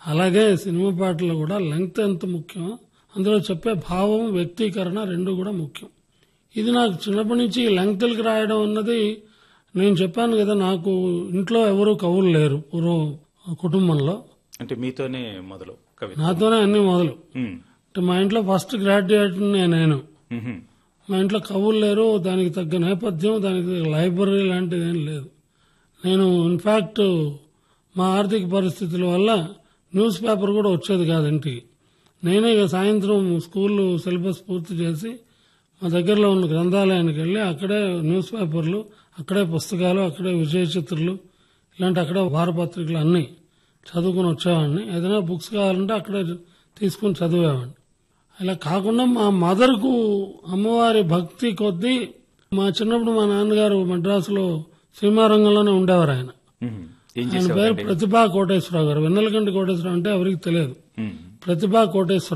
అలాగే సినిమా పాటలు కూడా లెంగ్త్ ఎంత ముఖ్యం అందులో చెప్పే భావం వ్యక్తీకరణ రెండు కూడా ముఖ్యం ఇది నాకు చిన్నప్పటి నుంచి లెంగ్త్లకి రాయడం అన్నది నేను చెప్పాను కదా నాకు ఇంట్లో ఎవరు కవులు లేరు పూర్వం కుటుంబంలో అంటే మీతోనే మొదలు కవిత నాతోనే అన్ని మొదలు ఉమ్. అంటే మా ఇంట్లో ఫస్ట్ గ్రాడ్యుయేట్ నేను ఉహుం. మా ఇంట్లో కవులు లేరు దానికి తగ్గ నేపథ్యం దానికి తగ్గ లైబ్రరీ లాంటిది ఏం లేదు నేను ఇన్ఫాక్ట్ మా ఆర్థిక పరిస్థితుల వల్ల న్యూస్ పేపర్ కూడా వచ్చేది కాదు ఇంటికి నేనే ఇక సాయంత్రం స్కూల్ సిలబస్ పూర్తి చేసి మా దగ్గరలో ఉన్న గ్రంథాలయానికి వెళ్ళి అక్కడే న్యూస్ పేపర్లు అక్కడే పుస్తకాలు అక్కడే విజయ చిత్రులు ఇలాంటి అక్కడే వారపత్రికలు అన్నీ చదువుకుని వచ్చేవాడిని ఏదైనా బుక్స్ కావాలంటే అక్కడే తీసుకుని చదివేవాడిని అలా కాకుండా మా మదర్కు అమ్మవారి భక్తి కొద్దీ మా చిన్నప్పుడు మా నాన్నగారు మద్రాసులో సినిమా రంగంలోనే ఉండేవారు ఆయన ఉహుం. ఏం ఆయన పేరు చేసేవారండి ప్రతిభా కోటేశ్వరరావు గారు వెన్నెలకంటి కోటేశ్వరరావు అంటే ఎవరికి తెలియదు ఉమ్. ప్రతిభా కోటేశ్వర